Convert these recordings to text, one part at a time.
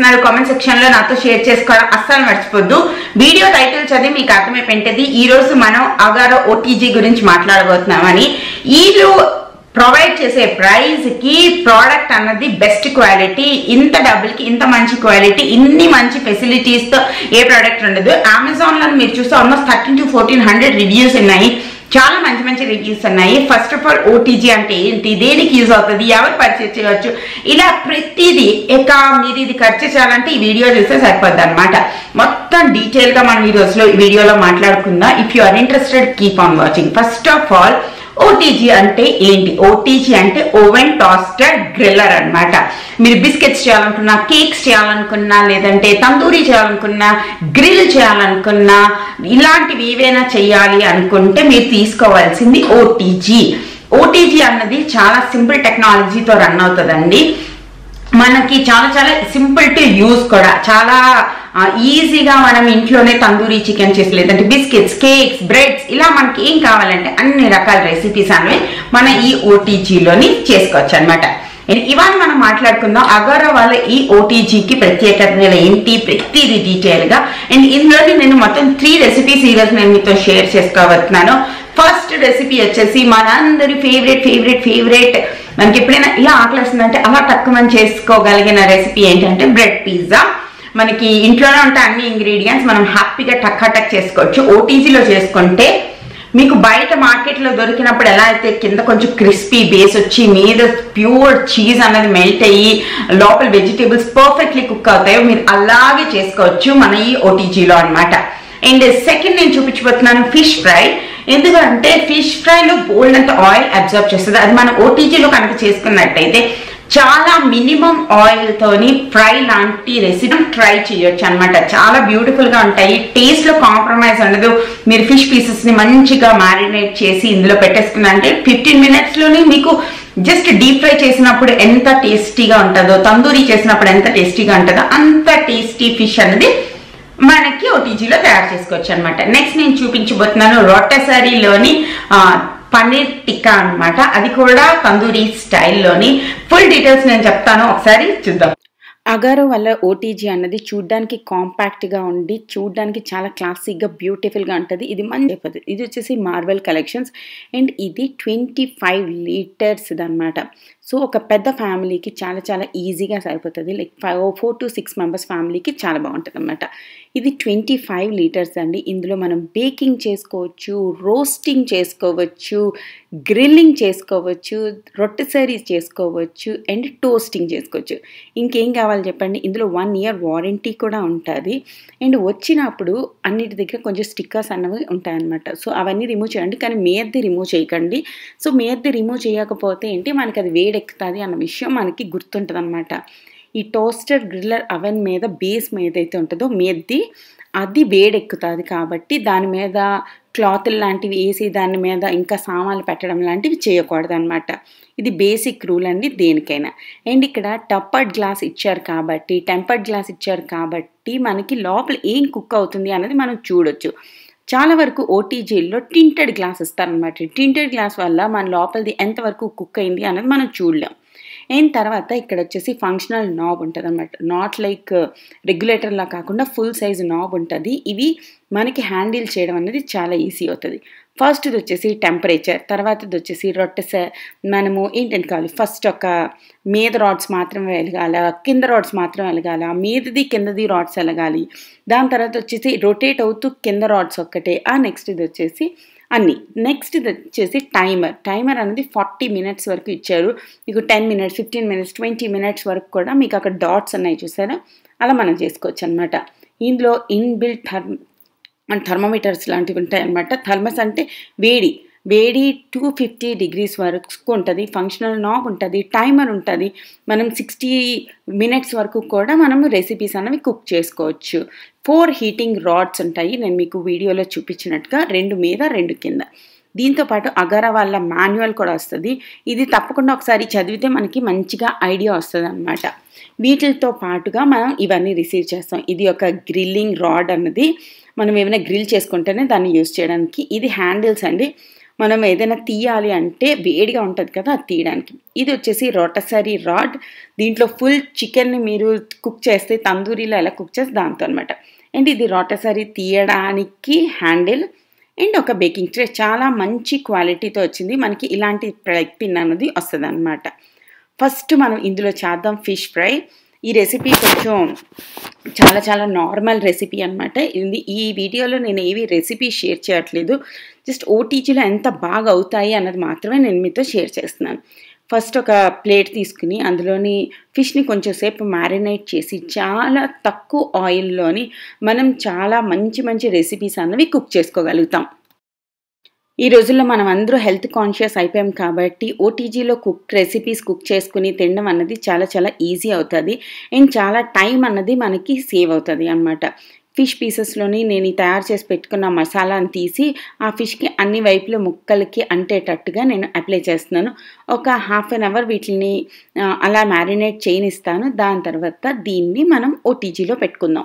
చేస్తున్నారు comment section లో నాతో షేర్ చేసుకోవడం అస్సలు మర్చిపోద్దు వీడియో టైటిల్ చదివి మీకు అర్థమైపోయింటది ఈ రోజు మనం అగారో ఓటీజీ గురించి మాట్లాడబోతున్నామని వీళ్ళు ప్రొవైడ్ చేసే ప్రైస్ కి ప్రోడక్ట్ అన్నది బెస్ట్ క్వాలిటీ ఇంత డబ్బులకి ఇంత మంచి క్వాలిటీ ఇన్ని మంచి ఫెసిలిటీస్ తో ఏ ప్రోడక్ట్ ఉండదు అమెజాన్ లో మీరు చూస్తే almost thirteen to fourteen hundred reviews ఉన్నాయి చాలా మంచి మంచి రివ్యూస్ ఉన్నాయి ఫస్ట్ ఆఫ్ ఆల్ ఓటీజీ అంటే ఏంటి దేనికి యూజ్ అవుతుంది ఎవరు పర్చేస్ చేయవచ్చు ఇలా ప్రతిదీ ఇక మీరు ఇది ఖర్చు చేయాలంటే ఈ వీడియో చూస్తే సరిపోద్ది అనమాట మొత్తం డీటెయిల్ గా మనం ఈ రోజులో ఈ వీడియోలో మాట్లాడుకుందాం if you are interested keep on watching first of all OTG అంటే ఏంటి ఓటీజీ అంటే ఓవెన్ టాస్టెడ్ గ్రిల్లర్ అన్నమాట మీరు బిస్కెట్స్ చేయాలనుకున్నా కేక్స్ చేయాలనుకున్నా లేదంటే తందూరి చేయాలనుకున్నా గ్రిల్ చేయాలనుకున్నా ఇలాంటివి ఏవైనా చేయాలి అనుకుంటే మీరు తీసుకోవాల్సింది ఓటీజీ ఓటీజీ అన్నది చాలా సింపుల్ టెక్నాలజీతో రన్ అవుతుందండి మనకి చాలా చాలా సింపుల్ టు యూస్ కూడా చాలా ఆ, ఈజీగా మనం ఇంట్లోనే తందూరి చికెన్ చేసి లేదంటే బిస్కెట్స్ కేక్స్ బ్రెడ్స్ ఇలా మనకి ఏం కావాలంటే అన్ని రకాల రెసిపీస్ అనేవి మన ఈ ఓటీజీలోని చేసుకోవచ్చు అనమాట ఇవాళ మనం మాట్లాడుకుందాం అగోరా వాళ్ళ ఈ ఓటీజీకి ప్రత్యేకతలు ఏంటి ప్రతిదీ డీటెయిల్ గా అండ్ ఇందులోని నేను మొత్తం త్రీ రెసిపీస్ ఈ రోజు నేను మీతో షేర్ చేసుకోబోతున్నాను ఫస్ట్ రెసిపీ వచ్చేసి మనందరి ఫేవరెట్ ఫేవరెట్ ఫేవరెట్ మనకి ఎప్పుడైనా ఇలా ఆకలిస్తుందంటే అలా తక్కువ మనం చేసుకోగలిగిన రెసిపీ ఏంటంటే బ్రెడ్ పిజ్జా మనకి ఇంట్లోనే ఉంటే అన్ని ఇంగ్రీడియంట్స్ మనం హ్యాపీగా టక్ టక్ చేసుకోవచ్చు ఓటీజీలో చేసుకుంటే మీకు బయట మార్కెట్లో దొరికినప్పుడు ఎలా అయితే కింద కొంచెం క్రిస్పీ బేస్ వచ్చి మీద ప్యూర్ చీజ్ అన్నది మెల్ట్ అయ్యి లోపల వెజిటేబుల్స్ పర్ఫెక్ట్లీ కుక్ అవుతాయో మీరు అలాగే చేసుకోవచ్చు మన ఈ ఓటీజీలో అన్నమాట అండ్ సెకండ్ నేను చూపించబోతున్నాను ఫిష్ ఫ్రై ఎందుకంటే ఫిష్ ఫ్రైలో బోల్డ్ అంత ఆయిల్ అబ్జర్వ్ చేస్తుంది అది మనం ఓటీజీలో కనుక చేసుకున్నట్టయితే చాలా మినిమం ఆయిల్ తోని ఫ్రై లాంటి రెసిపీ ట్రై చేయొచ్చు అనమాట చాలా బ్యూటిఫుల్ గా ఉంటాయి టేస్ట్ లో కాంప్రమైజ్ ఉండదు మీరు ఫిష్ పీసెస్ ని మంచిగా మ్యారినేట్ చేసి ఇందులో పెట్టేసుకున్నారంటే ఫిఫ్టీన్ మినిట్స్ లోనే మీకు జస్ట్ డీప్ ఫ్రై చేసినప్పుడు ఎంత టేస్టీగా ఉంటుందో తందూరి చేసినప్పుడు ఎంత టేస్టీగా ఉంటుందో అంత టేస్టీ ఫిష్ అనేది మనకి ఓటీజీలో తయారు చేసుకోవచ్చు అనమాట నెక్స్ట్ నేను చూపించబోతున్నాను రొట్టెసరీలోని పన్నీర్ టిక్కా అన్నమాట అది కూడా తందూరి స్టైల్లోని ఫుల్ డీటెయిల్స్ నేను చెప్తాను ఒకసారి చూద్దాం అగారో వల్ల ఓటీజీ అన్నది చూడ్డానికి కాంపాక్ట్గా ఉండి చూడ్డానికి చాలా క్లాసిక్గా బ్యూటిఫుల్గా ఉంటుంది ఇది మంచి పద్ధతి ఇది వచ్చేసి మార్వెల్ కలెక్షన్స్ అండ్ ఇది ట్వంటీ ఫైవ్ లీటర్స్ అనమాట సో ఒక పెద్ద ఫ్యామిలీకి చాలా చాలా ఈజీగా సరిపోతుంది like five four to six members ఫ్యామిలీకి చాలా బాగుంటుంది అనమాట ఇది ట్వంటీ ఫైవ్ లీటర్స్ అండి ఇందులో మనం బేకింగ్ చేసుకోవచ్చు రోస్టింగ్ చేసుకోవచ్చు గ్రిల్లింగ్ చేసుకోవచ్చు రొట్టెసరీ చేసుకోవచ్చు అండ్ టోస్టింగ్ చేసుకోవచ్చు ఇంకేం కావాలి చెప్పండి ఇందులో వన్ ఇయర్ వారంటీ కూడా ఉంటుంది అండ్ వచ్చినప్పుడు అన్నిటి దగ్గర కొంచెం స్టిక్కర్స్ అన్నవి ఉంటాయన్నమాట సో అవన్నీ రిమూవ్ చేయండి కానీ మేద్ది రిమూవ్ చేయకండి సో మేద్ది రిమూవ్ చేయకపోతే ఏంటి మనకి అది వేడెక్కుతుంది అన్న విషయం మనకి గుర్తుంటుంది అనమాట ఈ టోస్టర్ గ్రిల్లర్ అవెన్ మీద బేస్ మీద అయితే ఉంటుందో మెద్ది అది వేడెక్కుతుంది కాబట్టి దాని మీద క్లాతులు లాంటివి వేసి దాని మీద ఇంకా సామాన్లు పెట్టడం లాంటివి చేయకూడదు అనమాట ఇది బేసిక్ రూల్ అండి దేనికైనా అండ్ ఇక్కడ టప్పర్డ్ గ్లాస్ ఇచ్చారు కాబట్టి టెంపర్డ్ గ్లాస్ ఇచ్చారు కాబట్టి మనకి లోపల ఏం కుక్ అవుతుంది అనేది మనం చూడొచ్చు చాలా వరకు ఓటీజీల్లో టింటెడ్ గ్లాస్ ఇస్తారనమాట టింటెడ్ గ్లాస్ వల్ల మన లోపలిది ఎంతవరకు కుక్ అయింది అనేది మనం చూడలేం అయిన తర్వాత ఇక్కడ వచ్చేసి ఫంక్షనల్ నాబ్ ఉంటుంది అనమాట నాట్ లైక్ రెగ్యులేటర్లా కాకుండా ఫుల్ సైజ్ నాబ్ ఉంటుంది ఇవి మనకి హ్యాండిల్ చేయడం అనేది చాలా ఈజీ అవుతుంది ఫస్ట్ ఇది వచ్చేసి టెంపరేచర్ తర్వాతది వచ్చేసి రొట్టె మనము ఏంటంటే కావాలి ఫస్ట్ ఒక మీద రాడ్స్ మాత్రమే వెలగాల కింద రాడ్స్ మాత్రం వెలగాల మీదది కిందది రాడ్స్ వెలగాలి దాని తర్వాత వచ్చేసి రొటేట్ అవుతూ కింద రాడ్స్ ఒక్కటే ఆ నెక్స్ట్ ఇది వచ్చేసి అన్ని నెక్స్ట్ ఇది వచ్చేసి టైమర్ టైమర్ అనేది ఫార్టీ మినిట్స్ వరకు ఇచ్చారు మీకు ten minutes fifteen minutes twenty minutes వరకు కూడా మీకు అక్కడ డాట్స్ ఉన్నాయి చూసారా అలా మనం చేసుకోవచ్చు అనమాట ఇందులో ఇన్బిల్ట్ థర్మ్ థర్మోమీటర్స్ లాంటివి ఉంటాయి అనమాట థర్మస్ అంటే వేడి వేడి టూ ఫిఫ్టీ డిగ్రీస్ వరకు ఉంటుంది ఫంక్షనల్ నాబ్ ఉంటుంది టైమర్ ఉంటుంది మనం సిక్స్టీ మినిట్స్ వరకు కూడా మనము రెసిపీస్ అనేవి కుక్ చేసుకోవచ్చు ఫోర్ హీటింగ్ రాడ్స్ ఉంటాయి నేను మీకు వీడియోలో చూపించినట్టుగా రెండు మీద రెండు కింద దీంతో పాటు అగర వాళ్ళ మాన్యువల్ కూడా వస్తుంది ఇది తప్పకుండా ఒకసారి చదివితే మనకి మంచిగా ఐడియా వస్తుంది అనమాట వీటితో పాటుగా మనం ఇవన్నీ రిసీవ్ చేస్తాం ఇది ఒక గ్రిల్లింగ్ రాడ్ అన్నది మనం ఏమైనా గ్రిల్ చేసుకుంటేనే దాన్ని యూస్ చేయడానికి ఇది హ్యాండిల్స్ అండి మనం ఏదైనా తీయాలి అంటే వేడిగా ఉంటుంది కదా అది తీయడానికి ఇది వచ్చేసి రోటసరీ రాడ్ దీంట్లో ఫుల్ చికెన్ని మీరు కుక్ చేస్తే తందూరిలో ఎలా కుక్ చేస్తే దాంతో అనమాట అండ్ ఇది రోటసరీ తీయడానికి హ్యాండిల్ అండ్ ఒక బేకింగ్ ట్రే చాలా మంచి క్వాలిటీతో వచ్చింది మనకి ఇలాంటి ప్లగ్ పిన్ అన్నది వస్తుంది అనమాట ఫస్ట్ మనం ఇందులో చేద్దాం ఫిష్ ఫ్రై ఈ రెసిపీ కొంచెం చాలా చాలా నార్మల్ రెసిపీ అనమాట ఇది ఈ వీడియోలో నేను ఏవి రెసిపీ షేర్ చేయట్లేదు జస్ట్ ఓటీజీలో ఎంత బాగా అవుతాయి అన్నది మాత్రమే నేను మీతో షేర్ చేస్తున్నాను ఫస్ట్ ఒక ప్లేట్ తీసుకుని అందులోని ఫిష్ని కొంచెం సేపు మ్యారినేట్ చేసి చాలా తక్కువ ఆయిల్లోని మనం చాలా మంచి మంచి రెసిపీస్ అన్నవి కుక్ చేసుకోగలుగుతాం ఈ రోజుల్లో మనం అందరూ హెల్త్ కాన్షియస్ అయిపోయాం కాబట్టి ఓటీజీలో కుక్ రెసిపీస్ కుక్ చేసుకుని తినడం అన్నది చాలా చాలా ఈజీ అవుతుంది అండ్ చాలా టైం అన్నది మనకి సేవ్ అవుతుంది అనమాట ఫిష్ పీసెస్లోని నేను ఈ తయారు చేసి పెట్టుకున్న మసాలాను తీసి ఆ ఫిష్కి అన్ని వైపుల ముక్కలకి అంటేటట్టుగా నేను అప్లై చేస్తున్నాను ఒక హాఫ్ అన్ అవర్ వీటిని అలా మ్యారినేట్ చేయనిస్తాను దాని తర్వాత దీన్ని మనం ఓటీజీలో పెట్టుకుందాం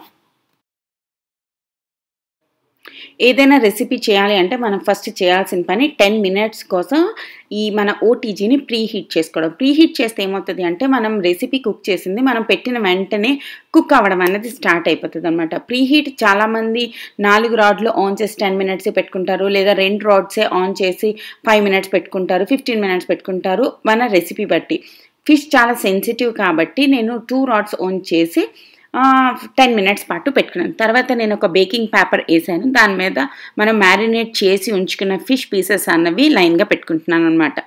ఏదైనా రెసిపీ చేయాలి అంటే మనం ఫస్ట్ చేయాల్సిన పని టెన్ మినిట్స్ కోసం ఈ మన ఓటీజీని ప్రీ హీట్ చేసుకోవడం ప్రీ హీట్ చేస్తే ఏమవుతుంది అంటే మనం రెసిపీ కుక్ చేసింది మనం పెట్టిన వెంటనే కుక్ అవ్వడం అనేది స్టార్ట్ అయిపోతుంది అనమాట ప్రీ హీట్ చాలామంది నాలుగు రాడ్లు ఆన్ చేసి టెన్ మినిట్స్ పెట్టుకుంటారు లేదా రెండు రాడ్సే ఆన్ చేసి ఫైవ్ మినిట్స్ పెట్టుకుంటారు ఫిఫ్టీన్ మినిట్స్ పెట్టుకుంటారు మన రెసిపీ బట్టి ఫిష్ చాలా సెన్సిటివ్ కాబట్టి నేను టూ రాడ్స్ ఆన్ చేసి టెన్ మినిట్స్ పాటు పెట్టుకున్నాను తర్వాత నేను ఒక బేకింగ్ పేపర్ వేసాను దాని మీద మనం మ్యారినేట్ చేసి ఉంచుకున్న ఫిష్ పీసెస్ అన్నవి లైన్గా పెట్టుకుంటున్నాను అనమాట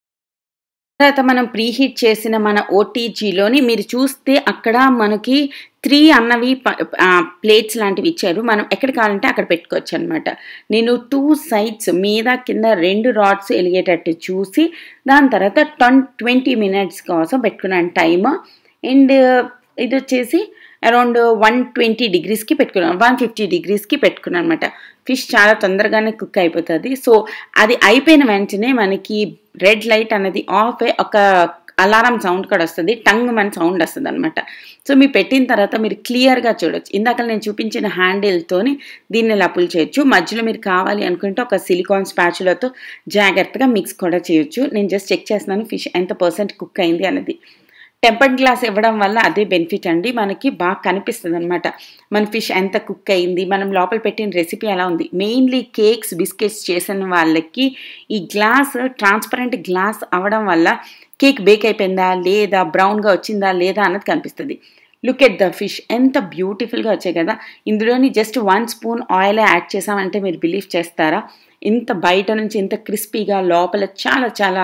తర్వాత మనం ప్రీహీట్ చేసిన మన ఓటీజీలోని మీరు చూస్తే అక్కడ మనకి త్రీ అన్నవి ప్లేట్స్ లాంటివి ఇచ్చారు మనం ఎక్కడ కావాలంటే అక్కడ పెట్టుకోవచ్చు అనమాట నేను టూ సైడ్స్ మీద కింద రెండు రాడ్స్ వెలిగేటట్టు చూసి దాని తర్వాత టన్ ట్వంటీ మినిట్స్ కోసం పెట్టుకున్నాను టైమ్ అండ్ ఇది వచ్చేసి అరౌండ్ వన్ ట్వంటీ డిగ్రీస్కి పెట్టుకున్నాను వన్ ఫిఫ్టీ డిగ్రీస్కి పెట్టుకున్నాను అనమాట ఫిష్ చాలా తొందరగానే కుక్ అయిపోతుంది సో అది అయిపోయిన వెంటనే మనకి రెడ్ లైట్ అనేది ఆఫ్ ఒక అలారం సౌండ్ కూడా వస్తుంది టంగ్ మన సౌండ్ వస్తుంది అనమాట సో మీరు పెట్టిన తర్వాత మీరు క్లియర్గా చూడొచ్చు ఇందాక నేను చూపించిన హ్యాండిల్తోని దీన్ని ఇలా పుల్ చేయొచ్చు మధ్యలో మీరు కావాలి అనుకుంటే ఒక సిలికాన్ స్పాచులతో జాగ్రత్తగా మిక్స్ కూడా చేయొచ్చు నేను జస్ట్ చెక్ చేస్తున్నాను ఫిష్ ఎంత పర్సెంట్ కుక్ అయింది అనేది టెంపర్డ్ గ్లాస్ ఇవ్వడం వల్ల అదే బెనిఫిట్ అండి మనకి బాగా కనిపిస్తుంది అనమాట మన ఫిష్ ఎంత కుక్ అయింది మనం లోపల పెట్టిన రెసిపీ ఎలా ఉంది మెయిన్లీ కేక్స్ బిస్కెట్స్ చేసిన వాళ్ళకి ఈ గ్లాస్ ట్రాన్స్పరెంట్ గ్లాస్ అవ్వడం వల్ల కేక్ బేక్ అయిపోయిందా లేదా బ్రౌన్గా వచ్చిందా లేదా అన్నది కనిపిస్తుంది లుక్ ఎట్ ద ఫిష్ ఎంత బ్యూటిఫుల్గా వచ్చాయి కదా ఇందులోని just one spoon oil add చేసామంటే మీరు బిలీవ్ చేస్తారా ఇంత బయట నుంచి ఇంత క్రిస్పీగా లోపల చాలా చాలా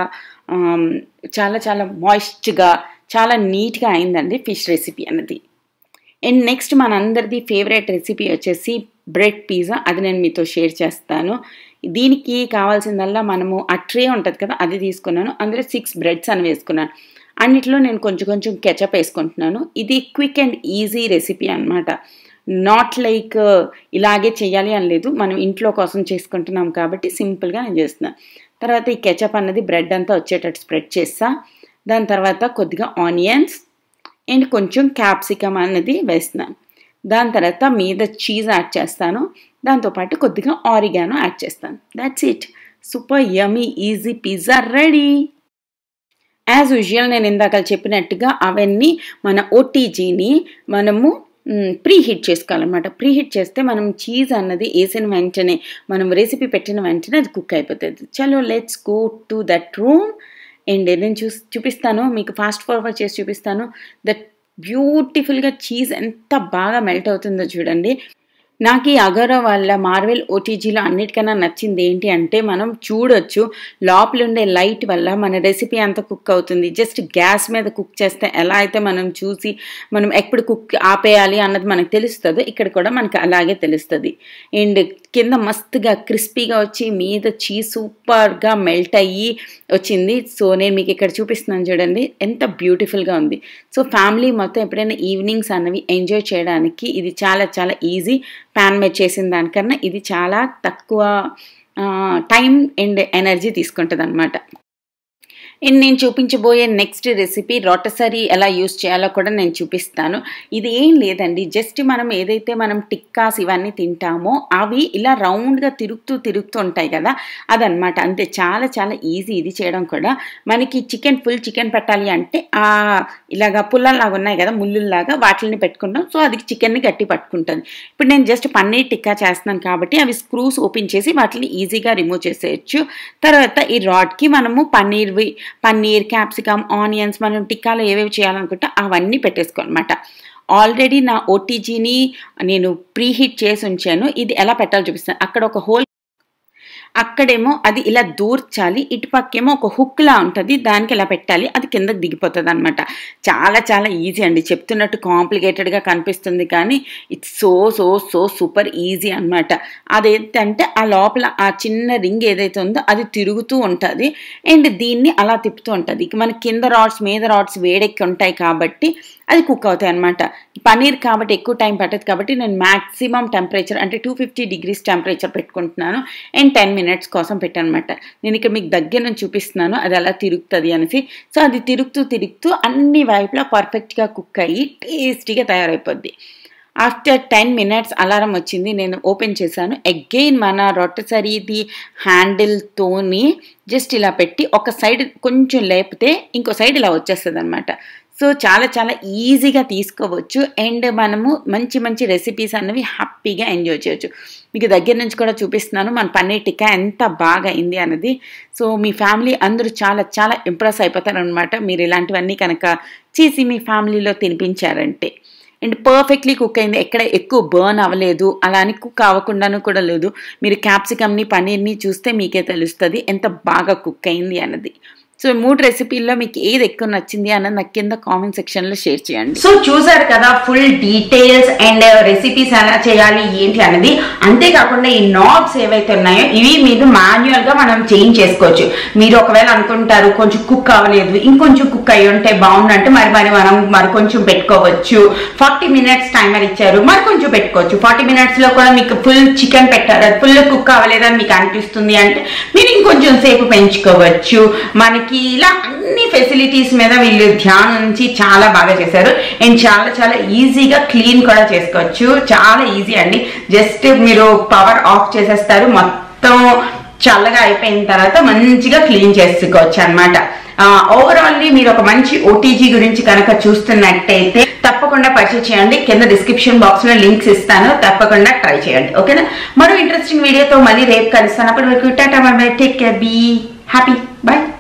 చాలా చాలా మాయిస్ట్గా చాలా నీట్గా అయిందండి ఫిష్ రెసిపీ అన్నది అండ్ నెక్స్ట్ మనందరిది ఫేవరెట్ రెసిపీ వచ్చేసి బ్రెడ్ పిజ్జా అది నేను మీతో షేర్ చేస్తాను దీనికి కావాల్సిందల్లా మనము ఆ ట్రే ఉంటుంది కదా అది తీసుకున్నాను అందులో సిక్స్ బ్రెడ్స్ అని వేసుకున్నాను అన్నిట్లో నేను కొంచెం కొంచెం కెచప్ వేసుకుంటున్నాను ఇది క్విక్ అండ్ ఈజీ రెసిపీ అనమాట నాట్ లైక్ ఇలాగే చేయాలి అని లేదు మనం ఇంట్లో కోసం చేసుకుంటున్నాం కాబట్టి సింపుల్గా నేను చేస్తున్నాను తర్వాత ఈ కెచప్ అన్నది బ్రెడ్ అంతా వచ్చేటట్టు స్ప్రెడ్ చేస్తా దాని తర్వాత కొద్దిగా ఆనియన్స్ అండ్ కొంచెం క్యాప్సికమ్ అనేది వేస్తున్నాను దాని తర్వాత మీద చీజ్ యాడ్ చేస్తాను దాంతోపాటు కొద్దిగా ఆరిగానో యాడ్ చేస్తాను that's it super yummy easy pizza ready as usual నేను ఇందాక చెప్పినట్టుగా అవన్నీ మన ఓటీజీని మనము ప్రీ హీట్ చేసుకోవాలన్నమాట ప్రీ హీట్ చేస్తే మనం చీజ్ అన్నది వేసిన వెంటనే మనం రెసిపీ పెట్టిన వెంటనే అది కుక్ అయిపోతుంది చలో let's go to that room and నేను చూ చూపిస్తాను మీకు ఫాస్ట్ ఫార్వర్డ్ చేసి చూపిస్తాను దట్ బ్యూటిఫుల్గా చీజ్ ఎంత బాగా మెల్ట్ అవుతుందో చూడండి నాకు ఈ అగరో వల్ల మార్వెల్ ఓటీజీలో అన్నిటికన్నా నచ్చింది ఏంటి అంటే మనం చూడొచ్చు లోపల ఉండే లైట్ వల్ల మన రెసిపీ అంతా కుక్ అవుతుంది జస్ట్ గ్యాస్ మీద కుక్ చేస్తే ఎలా అయితే మనం చూసి మనం ఎప్పుడు కుక్ ఆపేయాలి అన్నది మనకు తెలుస్తుంది ఇక్కడ కూడా మనకు అలాగే తెలుస్తుంది అండ్ కింద మస్తుగా క్రిస్పీగా వచ్చి మీద చీజ్ సూపర్గా మెల్ట్ అయ్యి వచ్చింది సో నేను మీకు ఇక్కడ చూపిస్తున్నాను చూడండి ఎంత బ్యూటిఫుల్గా ఉంది సో ఫ్యామిలీ మొత్తం ఎప్పుడైనా ఈవినింగ్స్ అన్నవి ఎంజాయ్ చేయడానికి ఇది చాలా చాలా ఈజీ ప్యాన్ మీద చేసిన దానికన్నా ఇది చాలా తక్కువ టైం అండ్ ఎనర్జీ తీసుకుంటుంది అనమాట అండ్ నేను చూపించబోయే నెక్స్ట్ రెసిపీ రొటసరీ ఎలా యూస్ చేయాలో కూడా నేను చూపిస్తాను ఇది ఏం లేదండి జస్ట్ మనం ఏదైతే మనం టిక్కాస్ ఇవన్నీ తింటామో అవి ఇలా రౌండ్గా తిరుగుతూ తిరుగుతూ ఉంటాయి కదా అదనమాట అంతే చాలా చాలా ఈజీ ఇది చేయడం కూడా మనకి చికెన్ ఫుల్ చికెన్ పెట్టాలి అంటే ఆ ఇలాగా పుల్లల్లాగా ఉన్నాయి కదా ముళ్ళుల్లాగా వాటిని పెట్టుకుంటాం సో అది చికెన్ని గట్టి పట్టుకుంటుంది ఇప్పుడు నేను జస్ట్ పన్నీర్ టిక్కా చేస్తున్నాను కాబట్టి అవి స్క్రూస్ ఓపెన్ చేసి వాటిని ఈజీగా రిమూవ్ చేసేయచ్చు తర్వాత ఈ రాడ్కి మనము పన్నీర్వి పన్నీర్ క్యాప్సికమ్ ఆనియన్స్ మనం టిక్కాలో ఏవేవి చేయాలనుకుంటే అవన్నీ పెట్టేసుకోనమాట ఆల్రెడీ నా ఓటీజీని నేను ప్రీ హీట్ చేసి ఉంచాను ఇది ఎలా పెట్టాలో చూపిస్తాను అక్కడ ఒక హోల్ అక్కడేమో అది ఇలా దూర్చాలి ఇటుపక్కేమో ఒక హుక్లా ఉంటుంది దానికి ఇలా పెట్టాలి అది కింద దిగిపోతుంది అనమాట చాలా చాలా ఈజీ అండి చెప్తున్నట్టు కాంప్లికేటెడ్గా కనిపిస్తుంది కానీ it's so so so super easy అనమాట అదేంటంటే ఆ లోపల ఆ చిన్న రింగ్ ఏదైతే ఉందో అది తిరుగుతూ ఉంటుంది అండ్ దీన్ని అలా తిప్పుతూ ఉంటుంది మన కింద రాడ్స్ మీద రాడ్స్ వేడెక్కి ఉంటాయి కాబట్టి అది కుక్ అవుతాయి అనమాట పనీర్ కాబట్టి ఎక్కువ టైం పట్టదు కాబట్టి నేను మ్యాక్సిమం టెంపరేచర్ అంటే టూ ఫిఫ్టీ డిగ్రీస్ టెంపరేచర్ పెట్టుకుంటున్నాను అండ్ టెన్ మినిట్స్ కోసం పెట్టాను అనమాట నేను ఇక్కడ మీకు దగ్గర నుంచి చూపిస్తున్నాను అది ఎలా తిరుగుతుంది అనేసి సో అది తిరుగుతూ తిరుగుతూ అన్ని వైపులా పర్ఫెక్ట్గా కుక్ అయ్యి టేస్టీగా తయారైపోద్ది ఆఫ్టర్ టెన్ మినిట్స్ అలారం వచ్చింది నేను ఓపెన్ చేశాను అగైన్ మన రొట్టెసరీది హ్యాండిల్తోని జస్ట్ ఇలా పెట్టి ఒక సైడ్ కొంచెం లేపితే ఇంకో సైడ్ ఇలా వచ్చేస్తుంది అనమాట సో చాలా చాలా ఈజీగా తీసుకోవచ్చు అండ్ మనము మంచి మంచి రెసిపీస్ అన్నవి హ్యాపీగా ఎంజాయ్ చేయొచ్చు మీకు దగ్గర నుంచి కూడా చూపిస్తున్నాను మన పన్నీర్ టిక్కా ఎంత బాగా అయింది అన్నది సో మీ ఫ్యామిలీ అందరూ చాలా చాలా ఇంప్రెస్ అయిపోతారనమాట మీరు ఇలాంటివన్నీ కనుక చేసి మీ ఫ్యామిలీలో తినిపించారంటే అండ్ పర్ఫెక్ట్లీ కుక్ అయింది ఎక్కడ ఎక్కువ బర్న్ అవ్వలేదు అలా అని కుక్ అవ్వకుండాను కూడా లేదు మీరు క్యాప్సికమ్ని పన్నీర్ని చూస్తే మీకే తెలుస్తుంది ఎంత బాగా కుక్ అయింది అన్నది సో మూడు రెసిపీల్లో మీకు ఏది ఎక్కువ నచ్చింది అన్నది నాకు కింద కామెంట్ సెక్షన్లో షేర్ చేయండి సో చూసారు కదా ఫుల్ డీటెయిల్స్ అండ్ రెసిపీస్ ఎలా చేయాలి ఏంటి అనేది అంతేకాకుండా ఈ నాబ్స్ ఏవైతే ఉన్నాయో ఇవి మీరు మాన్యువల్ గా మనం చేంజ్ చేసుకోవచ్చు మీరు ఒకవేళ అనుకుంటారు కొంచెం కుక్ అవ్వలేదు ఇంకొంచెం కుక్ అయ్యి ఉంటే బాగుందంటే మరి మరి మనం మరి కొంచెం పెట్టుకోవచ్చు ఫార్టీ మినిట్స్ టైమర్ ఇచ్చారు మరి కొంచెం పెట్టుకోవచ్చు ఫార్టీ మినిట్స్ లో కూడా మీకు ఫుల్ చికెన్ పెట్టారు అది ఫుల్ కుక్ అవ్వలేదని మీకు అనిపిస్తుంది అంటే మీరు ఇంకొంచెం సేపు పెంచుకోవచ్చు మనకి ఇలా అన్ని ఫెసిలిటీస్ మీద వీళ్ళు ధ్యానం నుంచి చాలా బాగా చేశారు అండ్ చాలా చాలా ఈజీగా క్లీన్ కూడా చేసుకోవచ్చు చాలా ఈజీ అండి జస్ట్ మీరు పవర్ ఆఫ్ చేసేస్తారు మొత్తం చల్లగా అయిపోయిన తర్వాత మంచిగా క్లీన్ చేసుకోవచ్చు అనమాట ఓవరాల్లీ మీరు ఒక మంచి ఓటీజీ గురించి కనుక చూస్తున్నట్టయితే తప్పకుండా పర్చేజ్ చేయండి కింద డిస్క్రిప్షన్ బాక్స్ లో లింక్స్ ఇస్తాను తప్పకుండా ట్రై చేయండి ఓకేనా మరో ఇంట్రెస్టింగ్ వీడియోతో మళ్ళీ రేపు కలుస్తాను అప్పుడు మీకు టాటా bye take care be happy by